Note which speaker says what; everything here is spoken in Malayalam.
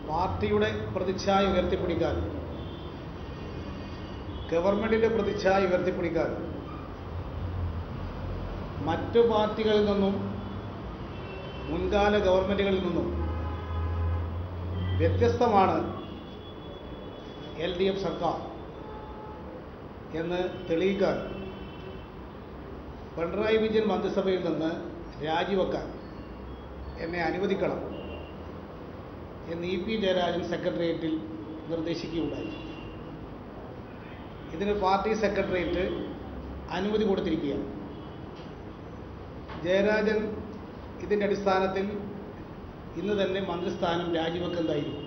Speaker 1: പാർട്ടിയുടെ പ്രതിച്ഛായ ഉയർത്തിപ്പിടിക്കാൻ ഗവൺമെൻറ്റിൻ്റെ പ്രതിച്ഛായ ഉയർത്തിപ്പിടിക്കാൻ മറ്റു പാർട്ടികളിൽ നിന്നും മുൻകാല ഗവൺമെൻറ്റുകളിൽ നിന്നും വ്യത്യസ്തമാണ് എൽ ഡി എഫ് സർക്കാർ എന്ന് തെളിയിക്കാൻ പിണറായി വിജയൻ മന്ത്രിസഭയിൽ നിന്ന് രാജിവെക്കാൻ എന്നെ അനുവദിക്കണം എന്ന് ഇ പി ജയരാജൻ സെക്രട്ടേറിയറ്റിൽ നിർദ്ദേശിക്കുകയുണ്ടായി ഇതിന് പാർട്ടി സെക്രട്ടേറിയറ്റ് അനുമതി കൊടുത്തിരിക്കുകയാണ് ജയരാജൻ ഇതിൻ്റെ അടിസ്ഥാനത്തിൽ ഇന്ന് തന്നെ മന്ത്രിസ്ഥാനം രാജിവെക്കുന്നതായിരിക്കും